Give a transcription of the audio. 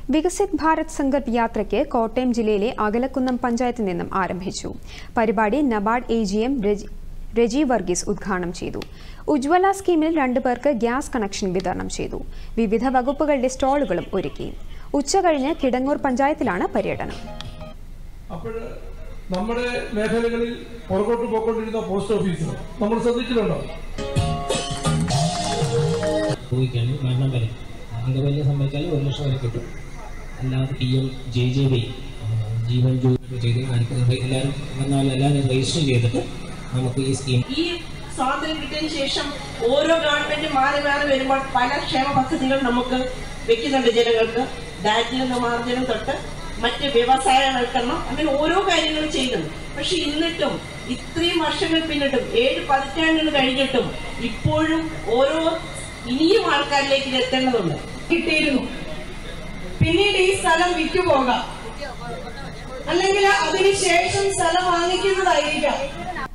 വികസിത് ഭാരത് സങ്കല്പ് യാത്രയ്ക്ക് കോട്ടയം ജില്ലയിലെ അകലക്കുന്നം പഞ്ചായത്തിൽ നിന്നും ആരംഭിച്ചു പരിപാടി NABARD A G M Reji Varghese ഉദ്ഘാടനം ചെയ്തു ഉജ്വല സ്കീമിൽ രണ്ടു പേർക്ക് ഗ്യാസ് കണക്ഷൻ വിതരണം ചെയ്തു വിവിധ വകുപ്പുകളുടെ സ്റ്റാളുകളും ഒരുക്കി ഉച്ചകഴിഞ്ഞ് കിടങ്ങൂർ പഞ്ചായത്തിലാണ് പര്യടനം അപ്പോൾ നമ്മുടെ മേഖലകളിൽ പുറകോട്ട് പോയിക്കൊണ്ടിരുന്ന പോസ്റ്റ് ഓഫീസ് നമ്മൾ ശ്രദ്ധിച്ചിട്ടുണ്ടോ പോയിക്കാണ് മരണം വരെ അംഗവല്യം സംബന്ധിച്ചാൽ ഒരു ലക്ഷം വരെ കിട്ടും അല്ലാതെ P M J J Y Jeevan Jyoti ചെയ്ത് കാണിക്കുന്നത് എല്ലാവരും വന്നാൽ എല്ലാവരും രജിസ്റ്റർ ചെയ്തിട്ട് നമുക്ക് ഈ സ്കീം ഈ സ്വാതന്ത്ര്യം കിട്ടിയതിന് ശേഷം ഓരോ ഗവൺമെന്റ് മാറി മാറി വരുമ്പോൾ പല ക്ഷേമ പദ്ധതികൾ നമുക്ക് വെക്കുന്നുണ്ട് ജനങ്ങൾക്ക് ദാരിദ്ര്യ നിർമ്മാർജ്ജനം തൊട്ട് മറ്റ് വ്യവസായവൽക്കരണം അങ്ങനെ ഓരോ കാര്യങ്ങളും ചെയ്യുന്നുണ്ട് പക്ഷെ എന്നിട്ടും ഇത്രയും വർഷങ്ങൾ പിന്നിട്ടും ഏഴ് പതിറ്റാണ്ടുകൾ കഴിഞ്ഞിട്ടും ഇപ്പോഴും ഓരോ ഇനിയും ആൾക്കാരിലേക്ക് ഇത് എത്തേണ്ടതുണ്ട് കിട്ടിയിരുന്നു പിന്നീട് ഈ സ്ഥലം വിറ്റുപോകാം അല്ലെങ്കിൽ അതിനുശേഷം സ്ഥലം വാങ്ങിക്കുന്നതായിരിക്കാം